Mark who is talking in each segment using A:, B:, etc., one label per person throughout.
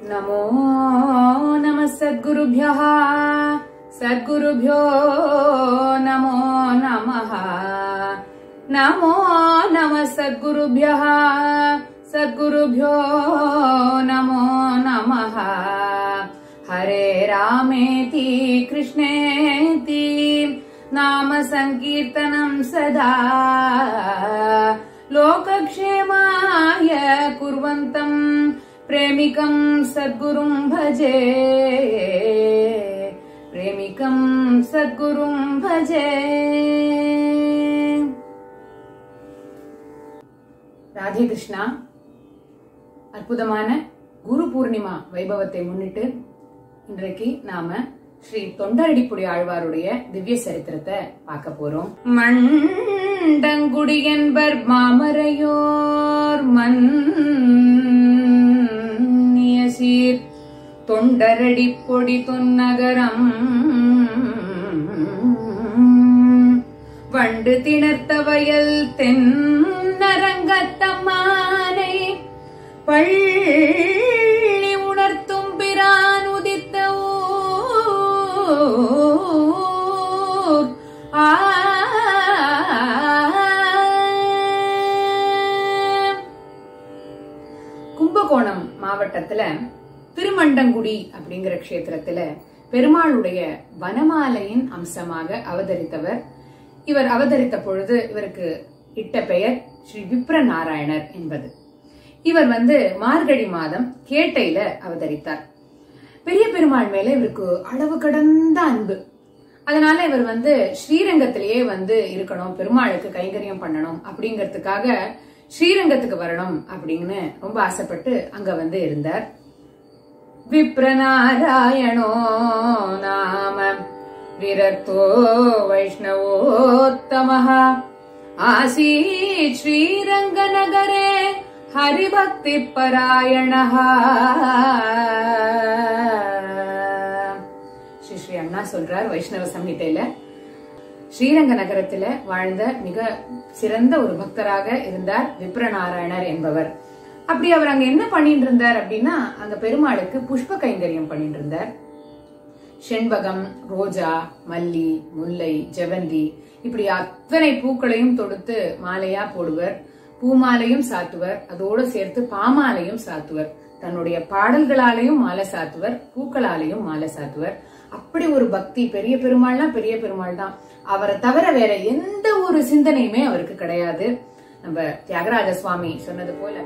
A: नमो नमः सद्गुरुभ्यः सद्गुरुभ्यो नमो नमः नमो नमः सद्गुरुभ्यः सद्गुरुभ्यो नमो नमः हरे रामेति कृष्णेति नाम सङ्कीर्तनं सदा लोकक्षेमाय कुर्वन्तम् प्रेमिकं सद्गुरुं भजे प्रेमिकं सद्गुरुं भजे ராதே கிருஷ்ணா அற்புதமான குரு பூர்ணிமா வைபவத்தை முன்னிட்டு இன்றைக்கு நாம ஸ்ரீ தொண்டரடிப்புடி ஆழ்வாருடைய திவ்ய சரித்திரத்தை பார்க்க போறோம் மண்டங்குடி என்பர் மாமரையோர் மன்னிய சீர் தொண்டரடி பொடி தொன்னகரம் வண்டு திணர்த்த வயல் தென்னரங்கத்தம்மானை பள்ளி உணர்த்தும் பிரான் உதித்த ஊர் ஆ கும்பகோணம் மாவட்டத்துல திருமண்டங்குடி அப்படிங்கிற க்ஷேத்திரத்துல பெருமாளுடைய வனமாலையின் அம்சமாக அவதரித்தவர் இவர் அவதரித்த பொழுது இவருக்கு இட்ட பெயர் ஸ்ரீ விப்ர நாராயணர் என்பது இவர் வந்து மார்கழி மாதம் கேட்டையில அவதரித்தார் பெரிய பெருமாள் மேல இவருக்கு அளவு கடந்த அன்பு அதனால இவர் வந்து ஸ்ரீரங்கத்திலேயே வந்து இருக்கணும் பெருமாளுக்கு கைங்கரியம் பண்ணணும் அப்படிங்கறதுக்காக ஸ்ரீரங்கத்துக்கு வரணும் அப்படின்னு ரொம்ப ஆசைப்பட்டு அங்க வந்து இருந்தார் விப்ரநாராயணோ நாம विरक्तो वैष्णवोत्तमः आसीत् श्रीरङ्गनगरे हरिभक्तिपरायणः ஸ்ரீ ஸ்ரீ அண்ணா சொல்றார் வைஷ்ணவ சம்ஹிதையில ஸ்ரீரங்க நகரத்துல வாழ்ந்த மிக சிறந்த ஒரு பக்தராக இருந்தார் விப்ரநாராயணர் என்பவர் அப்படி அவர் அங்க என்ன பண்ணிட்டு இருந்தார் அப்படின்னா அங்க பெருமாளுக்கு புஷ்ப கைங்கரியம் பண்ணிட்டு இருந்தார் செண்பகம் ரோஜா மல்லி முல்லை ஜெவந்தி இப்படி அத்தனை பூக்களையும் தொடுத்து மாலையா போடுவர் பூமாலையும் சாத்துவர் அதோடு சேர்த்து பாமாலையும் சாத்துவர் தன்னுடைய பாடல்களாலையும் மாலை சாத்துவர் பூக்களாலையும் மாலை சாத்துவர் அப்படி ஒரு பக்தி பெரிய பெருமாள்னா பெரிய பெருமாள் தான் அவரை தவிர வேற எந்த ஒரு சிந்தனையுமே அவருக்கு கிடையாது நம்ம தியாகராஜ சுவாமி சொன்னது போல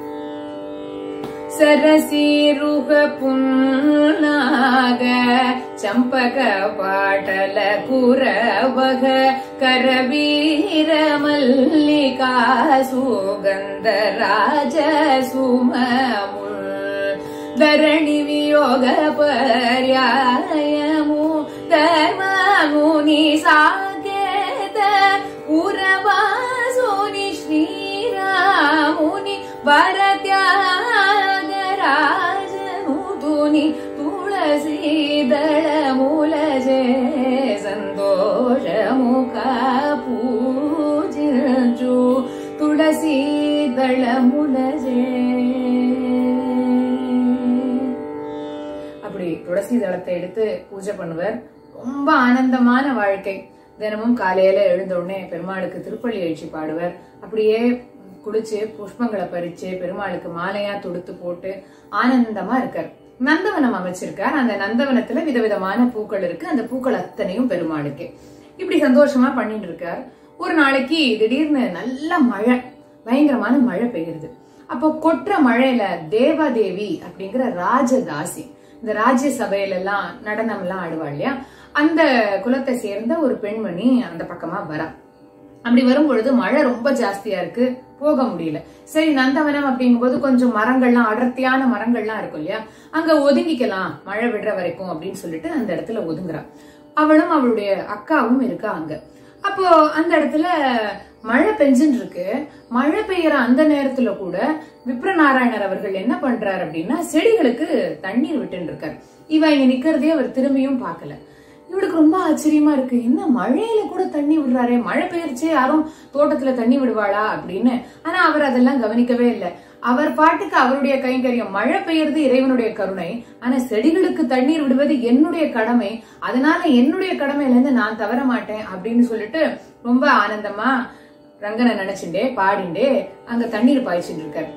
A: சரசீருக புன்னாக சம்பக பாட்டல குரவக கரவீர மல்லிகா சுகந்த ராஜ சுமமுள் தரணி வியோக பர்யாயமு தர்மமுனி சாகேத உரவாசுனி ஸ்ரீராமுனி వరత్యాగరాజనుతుని తులసీదళ మూలజే సంతోషముఖ పూజించు తులసీదళ మూలజే அப்படி துளசி தளத்தை எடுத்து பூஜை பண்ணுவர் ரொம்ப ஆனந்தமான வாழ்க்கை தினமும் காலையில எழுந்த உடனே பெருமாளுக்கு திருப்பள்ளி எழுச்சி பாடுவர் அப்படியே குளிச்சு புஷ்பங்களை பறிச்சு பெருமாளுக்கு மாலையா தொடுத்து போட்டு ஆனந்தமா இருக்கார் நந்தவனம் அமைச்சிருக்கார் அந்த நந்தவனத்துல விதவிதமான பூக்கள் இருக்கு அந்த பூக்கள் அத்தனையும் பெருமாளுக்கு இப்படி சந்தோஷமா பண்ணிட்டு இருக்கார் ஒரு நாளைக்கு திடீர்னு நல்ல மழை பயங்கரமான மழை பெய்யுது அப்போ கொற்ற மழையில தேவாதேவி அப்படிங்கிற ராஜதாசி இந்த ராஜ்ய சபையில எல்லாம் நடனம் எல்லாம் ஆடுவா இல்லையா அந்த குலத்தை சேர்ந்த ஒரு பெண்மணி அந்த பக்கமா வரா அப்படி வரும்பொழுது மழை ரொம்ப ஜாஸ்தியா இருக்கு போக முடியல சரி நந்தவனம் அப்படிங்கும்போது கொஞ்சம் மரங்கள்லாம் அடர்த்தியான மரங்கள்லாம் இருக்கும் இல்லையா அங்க ஒதுங்கிக்கலாம் மழை விடுற வரைக்கும் அப்படின்னு சொல்லிட்டு அந்த இடத்துல ஒதுங்குறா அவளும் அவளுடைய அக்காவும் இருக்கா அங்க அப்போ அந்த இடத்துல மழை பெஞ்சுன்னு இருக்கு மழை பெய்யற அந்த நேரத்துல கூட விப்ரநாராயணர் அவர்கள் என்ன பண்றாரு அப்படின்னா செடிகளுக்கு தண்ணீர் விட்டுன்னு இருக்கார் இவ இங்க நிக்கிறதே அவர் திரும்பியும் பார்க்கல இவளுக்கு ரொம்ப ஆச்சரியமா இருக்கு என்ன மழையில கூட தண்ணி விடுறாரே மழை பெய்யறச்சே யாரும் தோட்டத்துல தண்ணி விடுவாளா அப்படின்னு ஆனா அவர் அதெல்லாம் கவனிக்கவே இல்லை அவர் பாட்டுக்கு அவருடைய கைங்கரியம் மழை பெய்யறது இறைவனுடைய கருணை ஆனா செடிகளுக்கு தண்ணீர் விடுவது என்னுடைய கடமை அதனால என்னுடைய கடமையில இருந்து நான் தவற மாட்டேன் அப்படின்னு சொல்லிட்டு ரொம்ப ஆனந்தமா ரங்கனை நினைச்சுட்டே பாடிண்டே அங்க தண்ணீர் பாய்ச்சிட்டு இருக்காரு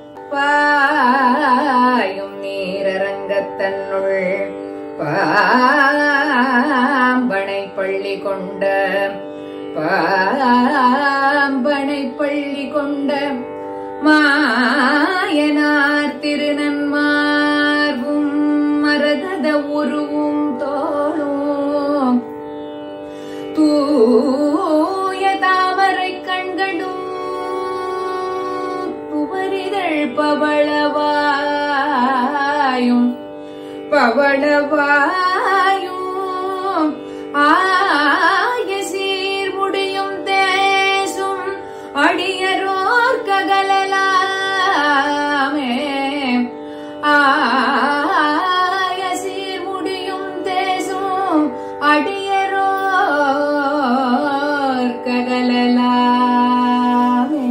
A: பாயும் நீரரங்கத்தன்னுள் பாம்பனை பள்ளி கொண்ட பாம்பனை பள்ளி கொண்ட மாயனார் திருநன்மார்வும் மரகத உருவும் தோளும் தூய தாமரை கண்களும் துவரிதழ் பவளவாயும் பவளவாயும் ஆய சீர்முடியும் தேசும் அடியரோர் ககலலாமே ஆய சீர்முடியும் தேசும் அடியரோர் ககலலாமே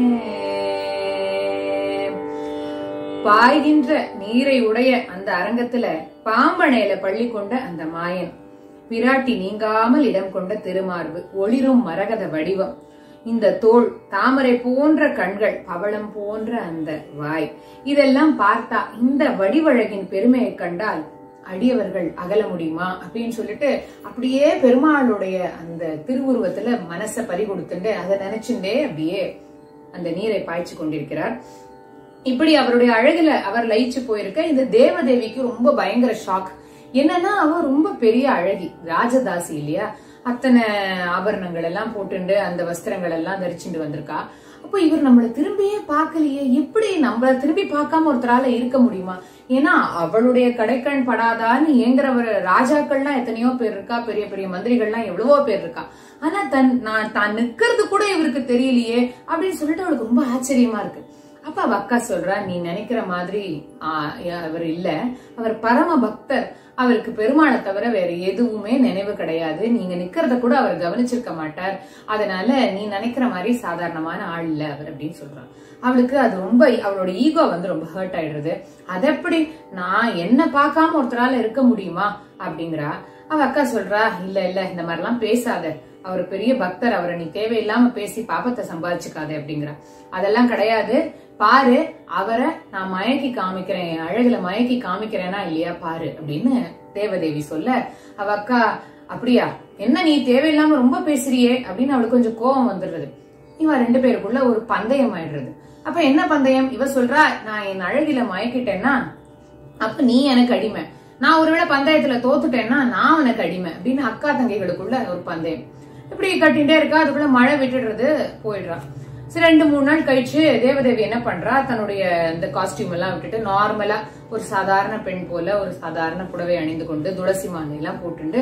A: பாய்கின்ற நீரை உடைய அந்த அரங்கத்துல பாம்பனையில பள்ளி கொண்ட அந்த மாயன் பிராட்டி நீங்காமல் இடம் கொண்ட திருமார்பு ஒளிரும் மரகத வடிவம் இந்த தோள் தாமரை போன்ற கண்கள் பவளம் போன்ற அந்த வாய் இதெல்லாம் பார்த்தா இந்த வடிவழகின் பெருமையை கண்டால் அடியவர்கள் அகல முடியுமா அப்படின்னு சொல்லிட்டு அப்படியே பெருமாளுடைய அந்த திருவுருவத்துல மனச பறி கொடுத்துட்டு அதை நினைச்சுட்டே அப்படியே அந்த நீரை பாய்ச்சி கொண்டிருக்கிறார் இப்படி அவருடைய அழகுல அவர் லயிச்சு போயிருக்க இந்த தேவதேவிக்கு ரொம்ப பயங்கர ஷாக் என்னன்னா அவ ரொம்ப பெரிய அழகி ராஜதாசி இல்லையா அத்தனை ஆபரணங்கள் எல்லாம் போட்டுண்டு அந்த வஸ்திரங்கள் எல்லாம் தரிச்சுட்டு வந்திருக்கா அப்போ இவர் நம்மள திரும்பியே பார்க்கலையே எப்படி நம்மள திரும்பி பார்க்காம ஒருத்தரால இருக்க முடியுமா ஏன்னா அவளுடைய கடைக்கண் படாதான்னு ஏங்குறவர் ராஜாக்கள்லாம் எத்தனையோ பேர் இருக்கா பெரிய பெரிய மந்திரிகள்லாம் எவ்வளவோ பேர் இருக்கா ஆனா தன் நான் தான் நிக்கிறது கூட இவருக்கு தெரியலையே அப்படின்னு சொல்லிட்டு அவளுக்கு ரொம்ப ஆச்சரியமா இருக்கு அப்ப அவ அக்கா சொல்றா நீ நினைக்கிற மாதிரி ஆஹ், அவர் இல்ல அவர் பரம பக்தர் அவருக்கு பெருமாளை தவிர வேற எதுவுமே நினைவு கிடையாது நீங்க நிக்கிறத கூட அவர் கவனிச்சிருக்க மாட்டார் அதனால நீ நினைக்கிற மாதிரி சாதாரணமான ஆள் இல்ல அவர் அப்படின்னு சொல்றான் அவளுக்கு அது ரொம்ப அவளோட ஈகோ வந்து ரொம்ப ஹர்ட் ஆயிடுறது அது எப்படி நான் என்ன பார்க்காம ஒருத்தரால இருக்க முடியுமா அப்படிங்கிறா அவ அக்கா சொல்றா இல்ல இல்ல இந்த மாதிரிலாம் பேசாத அவர் பெரிய பக்தர் அவரை நீ தேவையில்லாம பேசி பாபத்தை சம்பாதிச்சுக்காத அப்படிங்கிறா அதெல்லாம் கிடையாது பாரு அவரை நான் மயக்கி காமிக்கிறேன் என் அழகுல மயக்கி காமிக்கிறேனா இல்லையா பாரு அப்படின்னு தேவதேவி சொல்ல அவ அக்கா அப்படியா என்ன நீ தேவையில்லாம ரொம்ப பேசுறியே அப்படின்னு அவளுக்கு கொஞ்சம் கோபம் வந்துடுறது இவ ரெண்டு பேருக்குள்ள ஒரு பந்தயம் ஆயிடுறது அப்ப என்ன பந்தயம் இவ சொல்றா நான் என் அழகில மயக்கிட்டேன்னா அப்ப நீ எனக்கு அடிமை நான் ஒருவேளை பந்தயத்துல தோத்துட்டேன்னா நான் உனக்கு அடிமை அப்படின்னு அக்கா தங்கைகளுக்குள்ள ஒரு பந்தயம் இப்படி கட்டிட்டே இருக்கா அதுக்குள்ள மழை விட்டுடுறது போயிடுறா சரி ரெண்டு மூணு நாள் கழிச்சு தேவதேவி என்ன பண்றா தன்னுடைய இந்த காஸ்டியூம் எல்லாம் விட்டுட்டு நார்மலா ஒரு சாதாரண பெண் போல ஒரு சாதாரண புடவை அணிந்து கொண்டு துளசி மாலை எல்லாம் போட்டுண்டு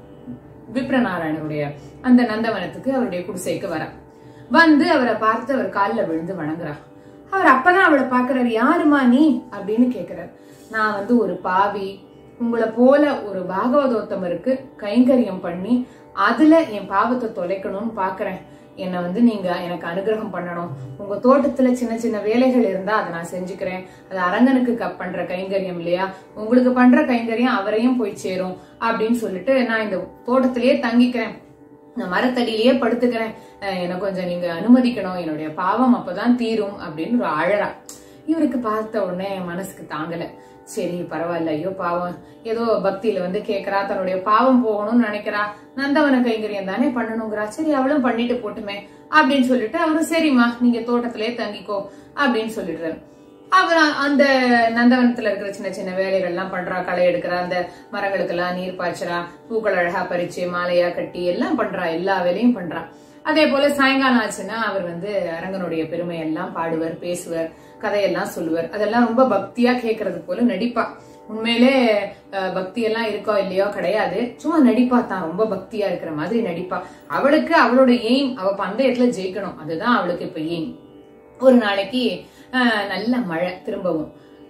A: விப்ரநாராயணருடைய அந்த நந்தவனத்துக்கு அவருடைய குடிசைக்கு வரா வந்து அவரை பார்த்து அவர் காலில் விழுந்து வணங்குறா அவர் அப்பதான் அவளை பாக்குறாரு யாருமா நீ அப்படின்னு கேக்குறாரு நான் வந்து ஒரு பாவி உங்களை போல ஒரு பாகவதோத்தமருக்கு கைங்கரியம் பண்ணி அதுல என் பாவத்தை தொலைக்கணும்னு பாக்குறேன் என்னை வந்து நீங்க எனக்கு அனுகிரகம் பண்ணணும் உங்க தோட்டத்துல சின்ன சின்ன வேலைகள் இருந்தா அதை நான் செஞ்சுக்கிறேன் அது அரங்கனுக்கு க- பண்ற கைங்கரியம் இல்லையா உங்களுக்கு பண்ற கைங்கரியம் அவரையும் போய் சேரும் அப்படின்னு சொல்லிட்டு நான் இந்த தோட்டத்திலேயே தங்கிக்கிறேன் நான் மரத்தடியிலேயே படுத்துக்கிறேன் அஹ் எனக்கு கொஞ்சம் நீங்க அனுமதிக்கணும் என்னுடைய பாவம் அப்பதான் தீரும் அப்படின்னு ஒரு அழறா இவருக்கு பார்த்த உடனே மனசுக்கு தாங்கல சரி பரவாயில்ல ஐயோ பாவம் ஏதோ பக்தியில வந்து கேக்குறா தன்னுடைய பாவம் போகணும்னு நினைக்கிறா நந்தவன கைங்கரியம் தானே பண்ணணுங்கிறா சரி அவளும் பண்ணிட்டு போட்டுமே அப்படின்னு சொல்லிட்டு அவரும் சரிம்மா நீங்க தோட்டத்திலே தங்கிக்கோ அப்படின்னு சொல்லிடுறாரு அவர் அ- அந்த நந்தவனத்துல இருக்கிற சின்ன சின்ன வேலைகள்லாம் பண்றா களை எடுக்கிறா அந்த மரங்களுக்கெல்லாம் நீர் பாய்ச்சறா பூக்கள் அழகா பறிச்சு மாலையா கட்டி எல்லாம் பண்றா எல்லா வேலையும் பண்றா அதே போல சாயங்காலம் ஆச்சுன்னா அவர் வந்து அரங்கனுடைய பெருமை எல்லாம் பாடுவர் பேசுவர் கதையெல்லாம் சொல்லுவார் அதெல்லாம் ரொம்ப பக்தியா கேட்கறது போல நடிப்பா உண்மையிலே அஹ், பக்தி எல்லாம் இருக்கோ இல்லையோ கிடையாது சும்மா நடிப்பா தான் ரொம்ப பக்தியா இருக்கிற மாதிரி நடிப்பா அவளுக்கு அவளோட எய்ம் அவ பந்தயத்துல ஜெயிக்கணும் அதுதான் அவளுக்கு இப்ப எய்ம் ஒரு நாளைக்கு அஹ், நல்ல மழை திரும்பவும்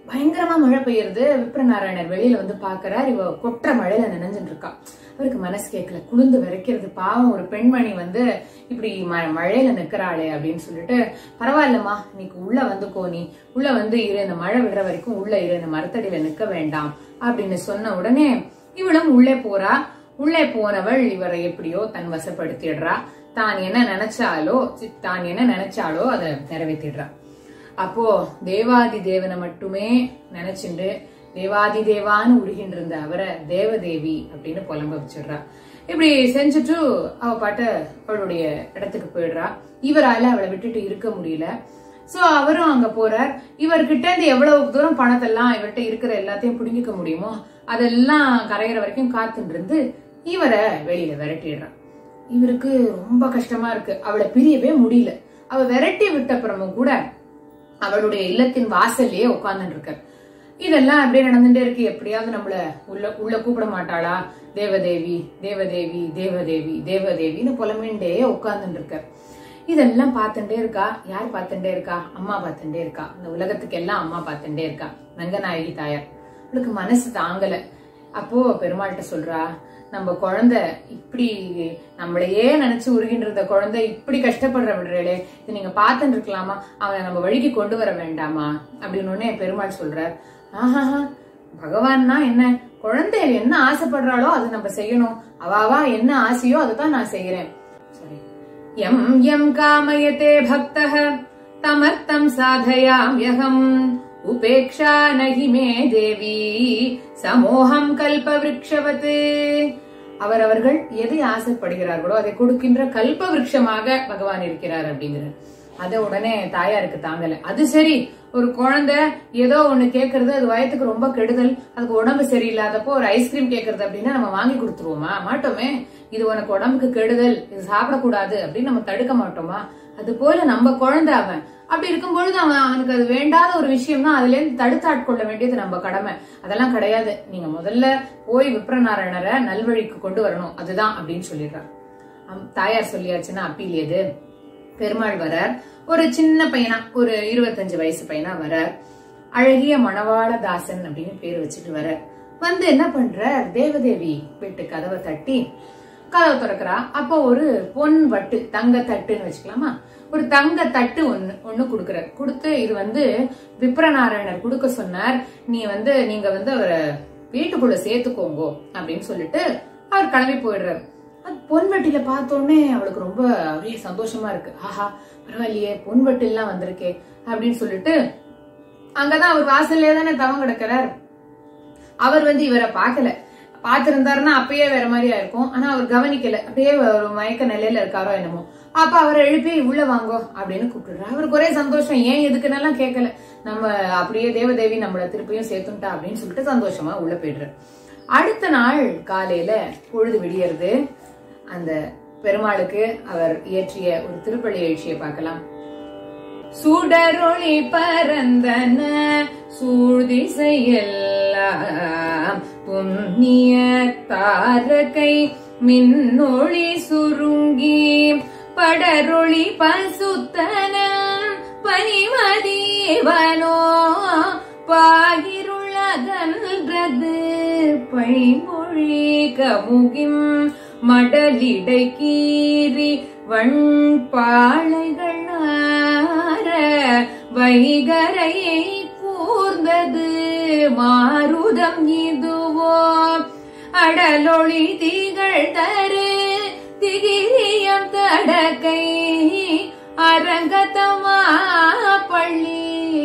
A: பயங்கரமா மழை பெய்யுறது விப்ரநாராயணர் வெளியில வந்து பாக்குறார் இவ கொட்டுற மழையில நினைஞ்சுட்டு இருக்கா அவருக்கு மனசு கேட்கல குளிந்து விரைக்கிறது பாவம் ஒரு பெண்மணி வந்து இப்படி ம- மழையில நிக்கிறாளே அப்படின்னு சொல்லிட்டு பரவாயில்லம்மா இன்னைக்கு உள்ள வந்துக்கோ நீ உள்ள வந்து இரு இந்த மழை விடுற வரைக்கும் உள்ள இரு இந்த மரத்தடியில நிக்க வேண்டாம் அப்படின்னு சொன்ன உடனே இவளும் உள்ளே போறா உள்ளே போனவள் இவரை எப்படியோ தன் வசப்படுத்திடுறா தான் என்ன நினைச்சாலோ சி- தான் என்ன நினைச்சாலோ அதை நிறைவேற்றிடுறா அப்போ தேவாதி தேவனை மட்டுமே நினைச்சுண்டு தேவாதி தேவான்னு உருகின்ற இருந்த அவரை தேவதேவி அப்படின்னு புலம்ப வச்சிடுறா இப்படி செஞ்சுட்டு அவ பாட்டு அவளுடைய இடத்துக்கு போயிடுறா இவரால அவளை விட்டுட்டு இருக்க முடியல சோ அவரும் அங்க போறார் இவர்கிட்ட இருந்து எவ்வளவு தூரம் பணத்தெல்லாம் இவர்கிட்ட இருக்கிற எல்லாத்தையும் பிடுங்கிக்க முடியுமோ அதெல்லாம் கரையிற வரைக்கும் காத்துட்டு இருந்து இவரை வெளியில விரட்டிடுறான் இவருக்கு ரொம்ப கஷ்டமா இருக்கு அவளை பிரியவே முடியல அவ விரட்டி விட்ட அப்புறமும் கூட அவளுடைய இல்லத்தின் வாசல்லையே உட்கார்ந்துட்டு இருக்கார் இதெல்லாம் அப்படியே நடந்துட்டே இருக்கு எப்படியாவது நம்மள உள்ள உள்ள கூப்பிட மாட்டாளா தேவதேவி தேவதேவி தேவதேவி தேவதேவின்னு புலம்பின்டே உட்கார்ந்துட்டு இருக்கார் இதெல்லாம் பார்த்துட்டே இருக்கா யார் பார்த்துட்டே இருக்கா அம்மா பார்த்துட்டே இருக்கா இந்த உலகத்துக்கு எல்லாம் அம்மா பார்த்துட்டே இருக்கா ரங்கநாயகி தாயார் அவளுக்கு மனசு தாங்கல அப்போ பெருமாள்கிட்ட சொல்றா நம்ம குழந்தை இப்படி நம்மளையே நினைச்சு உருகின்ற இருந்த குழந்தை இப்படி கஷ்டப்படுற விடுறே இது நீங்க பார்த்துட்டு இருக்கலாமா அவனை நம்ம வழிக்கு கொண்டு வர வேண்டாமா அப்படின்னு உடனே பெருமாள் சொல்றார் ஆஹாஹா பகவான்னா என்ன குழந்தை என்ன ஆசைப்படுறாளோ அதை நம்ம செய்யணும் அவாவா என்ன ஆசையோ அதை தான் நான் செய்யறேன் சரி யம் யம் காமயதே பக்தः தமர்த்தம் சாதயாம்யகம் உபேக்ஷா நகி மே தேவி சமோகம் கல்ப விருட்சவத் அவரவர்கள் எதை ஆசைப்படுகிறார்களோ அதை கொடுக்கின்ற கல்ப விருட்சமாக பகவான் இருக்கிறார் அப்படிங்கிறார் அத உடனே தாயாருக்கு தாங்கல அது சரி ஒரு குழந்தை ஏதோ ஒண்ணு கேக்குறது அது வயத்துக்கு ரொம்ப கெடுதல் அதுக்கு உடம்பு சரியில்லாதப்போ ஒரு ஐஸ்கிரீம் கேக்குறது அப்படின்னா நம்ம வாங்கி கொடுத்துருவோமா மாட்டோமே இது உனக்கு உடம்புக்கு கெடுதல் இது சாப்பிடக்கூடாது அப்படின்னு நம்ம தடுக்க மாட்டோமா அது போல நம்ம குழந்தை அவன் அப்படி இருக்கும் பொழுது அவன் அவனுக்கு அது வேண்டாத ஒரு விஷயம்னா அதுல இருந்து தடுத்து ஆட்கொள்ள வேண்டியது நம்ம கடமை அதெல்லாம் கிடையாது நீங்க முதல்ல போய் விப்ரநாராயணரை நல்வழிக்கு கொண்டு வரணும் அதுதான் அப்படின்னு சொல்லிடுறார் அம்- தாயார் சொல்லியாச்சுன்னா அப்பீல் எது பெருமாள் வரார் ஒரு சின்ன பையனா ஒரு இருபத்தஞ்சு வயசு பையனா வரார் அழகிய மணவாள தாசன் அப்படின்னு பேர் வச்சுட்டு வரார் வந்து என்ன பண்றார் தேவதேவி வீட்டு கதவை தட்டி கதவை திறக்கிறா அப்போ ஒரு பொன் வட்டு தங்க தட்டுன்னு வச்சுக்கலாமா ஒரு தங்க தட்டு ஒண்ணு ஒண்ணு கொடுக்கறார் கொடுத்து இது வந்து விப்ரநாராயணர் கொடுக்க சொன்னார் நீ வந்து நீங்க வந்து அவரை வீட்டுக்குள்ள சேர்த்துக்கோங்கோ அப்படின்னு சொல்லிட்டு அவர் கிளம்பி போயிடுறாரு அது பொன்வட்டியில பார்த்தோன்னே அவளுக்கு ரொம்ப அப்படியே சந்தோஷமா இருக்கு ஆஹா பரவாயில்லையே பொன்வட்டிலாம் வந்திருக்கே அப்படின்னு சொல்லிட்டு அங்கதான் அவர் வாசல்லே தானே தவம் கிடக்கிறார் அவர் வந்து இவரை பார்க்கல பார்த்திருந்தாருன்னா அப்பயே வேற மாதிரியா இருக்கும் ஆனா அவர் கவனிக்கல அப்படியே ஒரு மயக்க நிலையில இருக்காரோ என்னமோ அப்ப அவரை எழுப்பி உள்ள வாங்கோ அப்படின்னு கூப்பிடுறாரு அவருக்கு ஒரே சந்தோஷம் ஏன் எதுக்குன்னெல்லாம் கேட்கல நம்ம அப்படியே தேவதேவி நம்மள திருப்பியும் சேர்த்துட்டா அப்படின்னு சொல்லிட்டு சந்தோஷமா உள்ள போயிடுறாரு அடுத்த நாள் காலையில பொழுது விடியறது அந்த பெருமாளுக்கு அவர் இயற்றிய ஒரு திருப்பள்ளி எழுச்சியை பார்க்கலாம் சுடரொளி பரந்தன சூழ்திசையெல்லாம் புண்ணிய தாரகை மின்னொளி சுருங்கி படரொளி பசுத்தனம் பனிமதீவனோ பாகிருளகன்றது பைமொழி கமுகிம் மடலிடை கீறி வண்பாளைகள் ஆர வைகரையை கூர்ந்தது மாருதம் இதுவோ அடலொளி திகழ் தரு திகிரியம் தடக்கை அரங்கத்தமா பள்ளி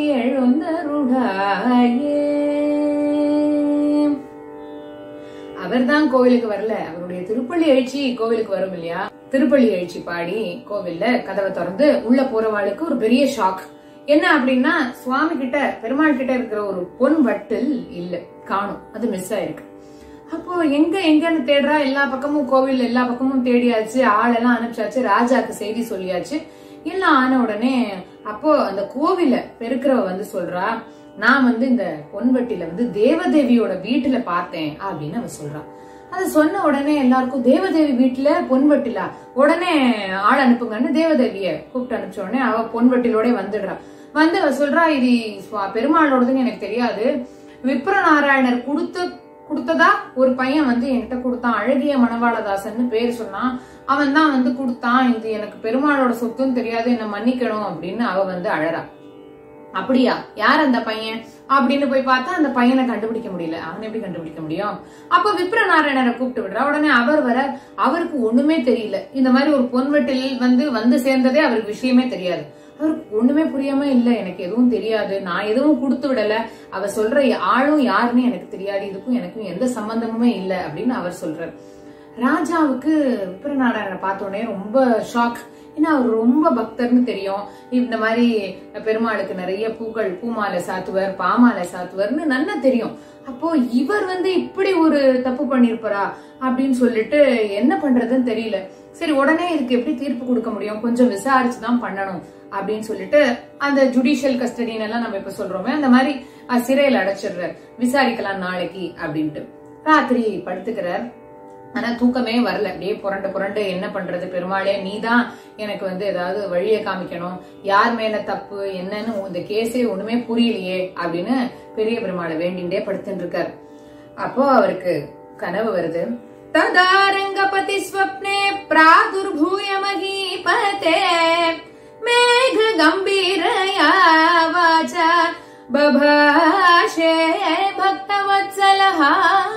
A: எழுந்தருளாயே அவர்தான் கோவிலுக்கு வரல அவருடைய திருப்பள்ளி எழுச்சி கோவிலுக்கு வரும் இல்லையா திருப்பள்ளி எழுச்சி பாடி கோவில்ல கதவை திறந்து உள்ள போறவாளுக்கு ஒரு பெரிய ஷாக் என்ன அப்படின்னா சுவாமி கிட்ட பெருமாள் கிட்ட இருக்கிற ஒரு பொன் வட்டில் இல்ல காணும் அது மிஸ் ஆயிருக்கு அப்போ எங்க எங்கன்னு தேடுறா எல்லா பக்கமும் கோவில் எல்லா பக்கமும் தேடியாச்சு ஆளெல்லாம் அனுப்பிச்சாச்சு ராஜாக்கு செய்தி சொல்லியாச்சு எல்லாம் ஆன உடனே அப்போ அந்த கோவில பெருக்கிறவ வந்து சொல்றா நான் வந்து இந்த பொன்வெட்டில வந்து தேவதேவியோட வீட்டுல பார்த்தேன் அப்படின்னு அவ சொல்றா அது சொன்ன உடனே எல்லாருக்கும் தேவதேவி வீட்டுல பொன்வெட்டிலா உடனே ஆள் அனுப்புங்கன்னு தேவதேவிய கூப்பிட்டு அனுப்பிச்ச உடனே அவ பொன்வெட்டிலோட வந்துடுறா வந்து அவ சொல்றா இது சுவா- பெருமாளோடதுன்னு எனக்கு தெரியாது விப்ர நாராயணர் கொடுத்த கொடுத்ததா ஒரு பையன் வந்து என்கிட்ட கொடுத்தான் அழகிய மணவாளதாசன்னு பேர் சொன்னான் அவன் தான் வந்து கொடுத்தான் இது எனக்கு பெருமாளோட சொத்துன்னு தெரியாது என்ன மன்னிக்கணும் அப்படின்னு அவ வந்து அழறா அப்படியா யார் அந்த பையன் அப்படின்னு போய் பார்த்தா அந்த பையனை கண்டுபிடிக்க முடியல அவன் எப்படி கண்டுபிடிக்க முடியும் அப்ப விப்ர நாராயணரை கூப்பிட்டு விடுறா உடனே அவர் வர அவருக்கு ஒண்ணுமே தெரியல இந்த மாதிரி ஒரு பொன்வெட்டில் வந்து வந்து சேர்ந்ததே அவருக்கு விஷயமே தெரியாது அவருக்கு ஒண்ணுமே புரியாம இல்ல எனக்கு எதுவும் தெரியாது நான் எதுவும் கொடுத்து விடல அவ சொல்ற ஆளும் யாருன்னு எனக்கு தெரியாது இதுக்கும் எனக்கும் எந்த சம்பந்தமுமே இல்ல அப்படின்னு அவர் சொல்றார் ராஜாவுக்கு விப்ரநாராயணனை பார்த்த உடனே ரொம்ப ஷாக் ஏன்னா அவர் ரொம்ப பக்தர்னு தெரியும் இந்த மாதிரி பெருமாளுக்கு நிறைய பூக்கள் பூமாலை சாத்துவர் பாமாலை சாத்துவர்னு நல்லா தெரியும் அப்போ இவர் வந்து இப்படி ஒரு தப்பு பண்ணிருப்பாரா அப்படின்னு சொல்லிட்டு என்ன பண்றதுன்னு தெரியல சரி உடனே இதுக்கு எப்படி தீர்ப்பு கொடுக்க முடியும் கொஞ்சம் விசாரிச்சு தான் பண்ணணும் அப்படின்னு சொல்லிட்டு அந்த ஜுடிஷியல் கஸ்டடின்னு எல்லாம் நம்ம இப்ப சொல்றோமே அந்த மாதிரி அஹ், சிறையில அடைச்சிடுறார் விசாரிக்கலாம் நாளைக்கு அப்படின்ட்டு ராத்திரி படுத்துக்கிறார் ஆனா தூக்கமே வரல அப்படியே புரண்டு புரண்டு என்ன பண்றது பெருமாளே நீதான் எனக்கு வந்து ஏதாவது வழியை காமிக்கணும் யார் மேல தப்பு என்னன்னு இந்த கேஸே ஒண்ணுமே புரியலையே அப்படின்னு பெரிய பெருமாளை வேண்டிண்டே படுத்துட்டு இருக்கார் அப்போ அவருக்கு கனவு வருது ததாரங்கபதி ஸ்வப்னே பிராதுர்பூய மகீபதே மேக கம்பீரயா வாச்சா பபாஷே பக்தவத்சலஹா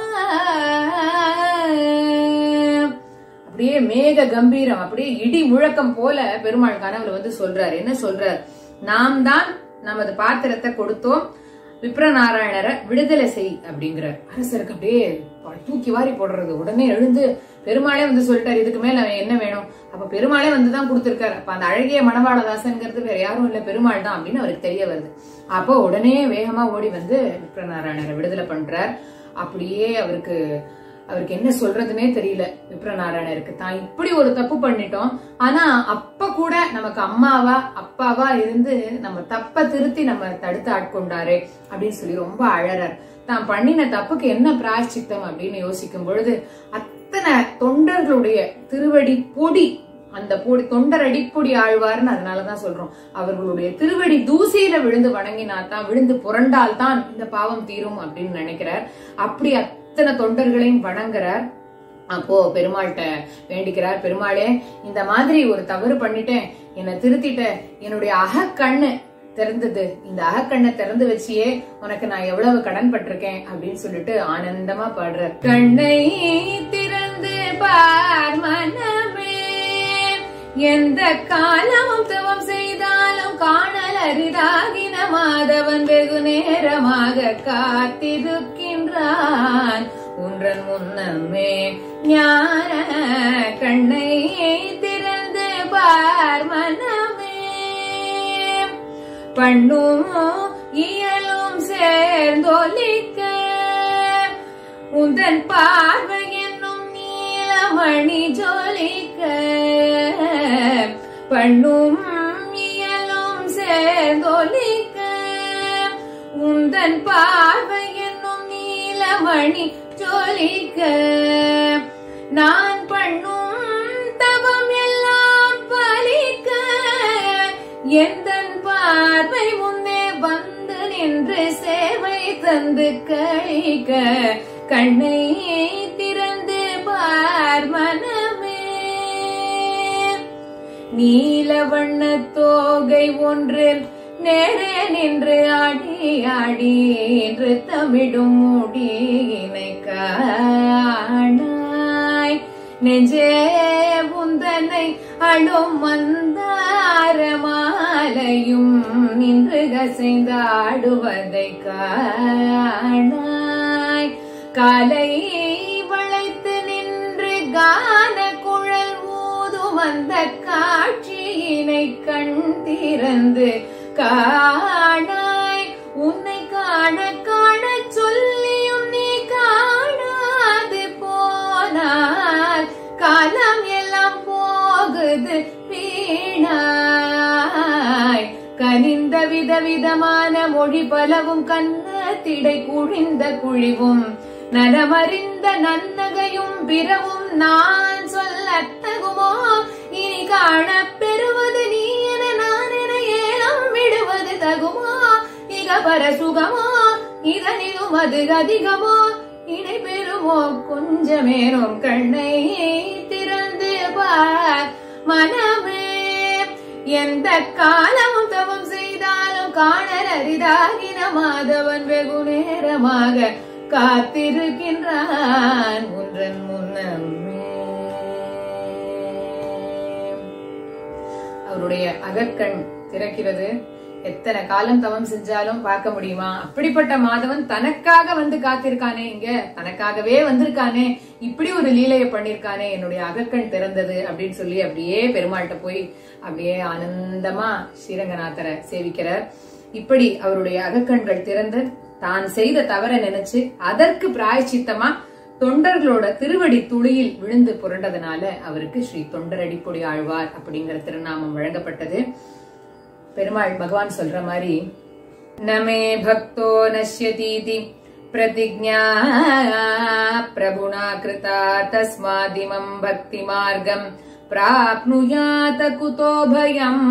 A: அப்படியே மேக கம்பீரம் அப்படியே இடி முழக்கம் போல பெருமாள் கனவுல வந்து சொல்றாரு என்ன சொல்றார் நாம் தான் நமது பாத்திரத்தை கொடுத்தோம் விப்ரநாராயணரை விடுதலை செய் அப்படிங்கிறார் அரசருக்கு அப்படியே தூக்கி வாரி போடுறது உடனே எழுந்து பெருமாளே வந்து சொல்லிட்டாரு இதுக்கு மேல அவன் என்ன வேணும் அப்ப பெருமாளே வந்து தான் கொடுத்திருக்காரு அப்ப அந்த அழகிய மணவாளதாசன்ங்கிறது வேற யாரும் இல்ல பெருமாள் தான் அப்படின்னு அவருக்கு தெரிய வருது அப்போ உடனே வேகமா ஓடி வந்து விப்ரநாராயணரை விடுதலை பண்றார் அப்படியே அவருக்கு அவருக்கு என்ன சொல்றதுனே தெரியல விப்ரநாராயணருக்கு தான் இப்படி ஒரு தப்பு பண்ணிட்டோம் ஆனா அப்ப கூட நமக்கு அம்மாவா அப்பாவா இருந்து நம்ம தப்ப திருத்தி நம்ம தடுத்து ஆட்கொண்டாரே அப்படின்னு சொல்லி ரொம்ப அழறார் தான் பண்ணின தப்புக்கு என்ன பிராயச்சித்தம் அப்படின்னு யோசிக்கும் பொழுது அத்தனை தொண்டர்களுடைய திருவடி பொடி அந்த பொடி தொண்டர் அடிப்பொடி ஆழ்வார்னு அதனாலதான் சொல்றோம் அவர்களுடைய திருவடி தூசியில விழுந்து வணங்கினா தான் விழுந்து புரண்டால் தான் இந்த பாவம் தீரும் அப்படின்னு நினைக்கிறார் அப்படி அத்தனை தொண்டர்களையும் வணங்குறார் அப்போ பெருமாள்கிட்ட வேண்டிக்கிறார் பெருமாளே இந்த மாதிரி ஒரு தவறு பண்ணிட்டேன் என்னை திருத்திட்டேன் என்னுடைய அகக்கண்ணு திறந்தது இந்த அகக்கண்ணை திறந்து வச்சியே உனக்கு நான் எவ்வளவு கடன் பட்டிருக்கேன் அப்படின்னு சொல்லிட்டு ஆனந்தமா பாடுறார் கண்ணை திறந்து பார் மனமே எந்த காலமும் தவம் செய்தாலும் காணல் அரிதாகின மாதவன் வெகு நேரமாக காத்திருக்கின்றான் உன்றன் முன்னமே ஞான கண்ணை திறந்து பார் மனமே பண்ணும் இயலும் சேர்ந்தொலிக்க உந்தன் பார்வை என்னும் நீலமணி ஜொலிக்க பண்ணும் இயலும் சேர்ந்தொலிக்க உந்தன் பார்வை என்னும் நீலமணி ஜொலிக்க நான் பண்ணும் தவம் எல்லாம் பலிக்க எந்தன் பார்வை முன்னே வந்து நின்று சேவை தந்து கழிக்க கண்ணை திறந்து பார் மனமே நீல வண்ண தோகை ஒன்றில் நேரே நின்று ஆடி ஆடி என்று தமிழும் முடியினை காணாய் நெஞ்சே உந்தனை அழும் மந்தார மாலையும் நின்று கசைந்தாடுவதை காணாய் காலை வளைத்து நின்று கான குழல் ஊதும் அந்த காட்சியினை கண் திறந்து காணாய் உன்னை காண காண சொல்லியும் நீ காணாது போனால் காலம் எல்லாம் போகுது வீணாய் கனிந்த விதவிதமான மொழி பலவும் கன்னத்திடை குழிந்த குழிவும் நலமறிந்த நன்னகையும் பிறவும் நான் சொல்லத்தகுமோ இனி காணப் பெறுவது நீ என நான் என ஏலம் விடுவது தகுமா இக பர சுகமா இதனிலும் அது அதிகமா இணை பெறுமோ கொஞ்சமேனும் கண்ணை திறந்து பார் மனமே எந்த காலமும் தவம் செய்தாலும் காணல் அரிதாகின மாதவன் வெகு நேரமாக காத்திருக்கின்றான் உன்றன் முன்னமே அவருடைய அகக்கண் திறக்கிறது எத்தனை காலம் தவம் செஞ்சாலும் பார்க்க முடியுமா அப்படிப்பட்ட மாதவன் தனக்காக வந்து காத்திருக்கானே இங்க தனக்காகவே வந்திருக்கானே இப்படி ஒரு லீலையை பண்ணிருக்கானே என்னுடைய அகக்கண் திறந்தது அப்படின்னு சொல்லி அப்படியே பெருமாள்கிட்ட போய் அப்படியே ஆனந்தமா ஸ்ரீரங்கநாதரை சேவிக்கிறார் இப்படி அவருடைய அகக்கண்கள் திறந்து தான் செய்த தவறை நினைச்சு அதற்கு பிராயச்சித்தமா தொண்டர்களோட திருவடி துளியில் விழுந்து புரண்டதுனால அவருக்கு ஸ்ரீ தொண்டரடிப்பொடி ஆழ்வார் அப்படிங்கிற திருநாமம் வழங்கப்பட்டது பெருமாள் பகவான் சொல்ற மாதிரி நமே பக்தோ நஷ்யதீதி பிரதிஜா பிரபுணா கிருதா தஸ்மாதிமம் பக்தி மார்க்கம் பிராப்னுயாத குதோ பயம்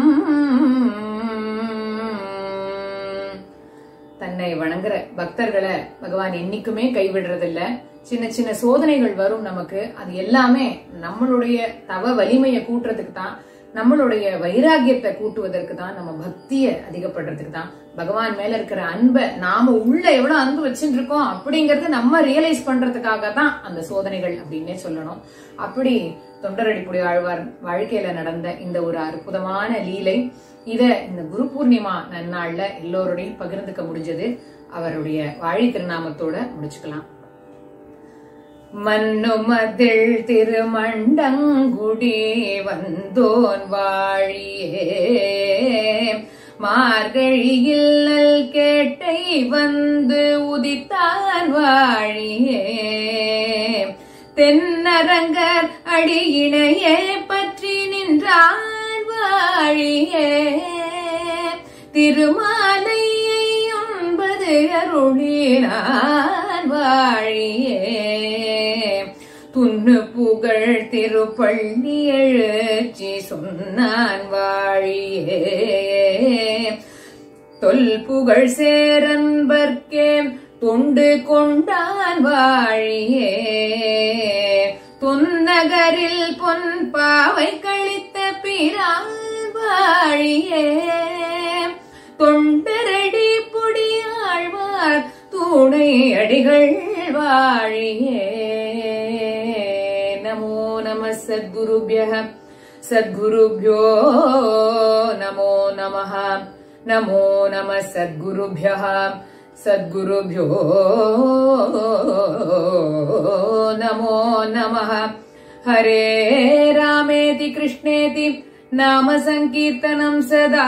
A: தன்னை வணங்குற பக்தர்களை பகவான் என்னைக்குமே கைவிடுறதில்ல சின்ன சின்ன சோதனைகள் வரும் நமக்கு அது எல்லாமே நம்மளுடைய தவ வலிமையை கூட்டுறதுக்கு தான் நம்மளுடைய வைராகியத்தை கூட்டுவதற்கு தான் நம்ம பக்திய அதிகப்படுறதுக்கு தான் பகவான் மேல இருக்கிற அன்பை நாம உள்ள எவ்வளவு அன்பு வச்சுட்டு இருக்கோம் அப்படிங்கறது நம்ம ரியலைஸ் பண்றதுக்காக தான் அந்த சோதனைகள் அப்படின்னே சொல்லணும் அப்படி தொண்டரடிப்புடி ஆழ்வார் வாழ்க்கையில நடந்த இந்த ஒரு அற்புதமான லீலை இத இந்த குரு பூர்ணிமா நன்னாள்ல எல்லோருடையும் பகிர்ந்துக்க முடிஞ்சது அவருடைய வாழி திருநாமத்தோட முடிச்சுக்கலாம் மன்னுமதில் திருமண்டங்குடி வந்தோன் வாழியே மார்கழியில் நல் கேட்டை வந்து உதித்தான் வாழியே தென்னரங்கர் அடியினையே பற்றி நின்றான் வாழியே திருமாலையை ஒன்பது அருளினான் வாழியே துண்ணு புகழ் திருப்பள்ளி எழுச்சி சொன்னான் வாழியே தொல் புகழ் சேரன்பர்க்கே தொண்டு கொண்டான் வாழியே துன்னகரில் பொன் பாவை கழித்த பிரான் வாழியே தொண்டரடி பொடியாழ்வார் துணை அடிகள் வாழியே நமோ நம சத்குருபிய சத்குருபியோ நமோ நம நமோ நம சத்குருபிய சத்குருபியோ நமோ நம ஹரே ராமேதி கிருஷ்ணேதி नाम सङ्कीर्तनम् सदा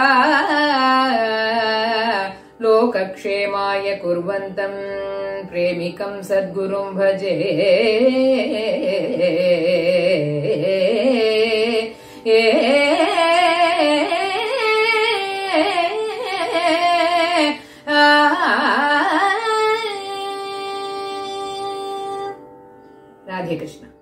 A: लोकक्षेमाय कुर्वन्तम् प्रेमिकम् सद्गुरुम् भजे राधे कृष्ण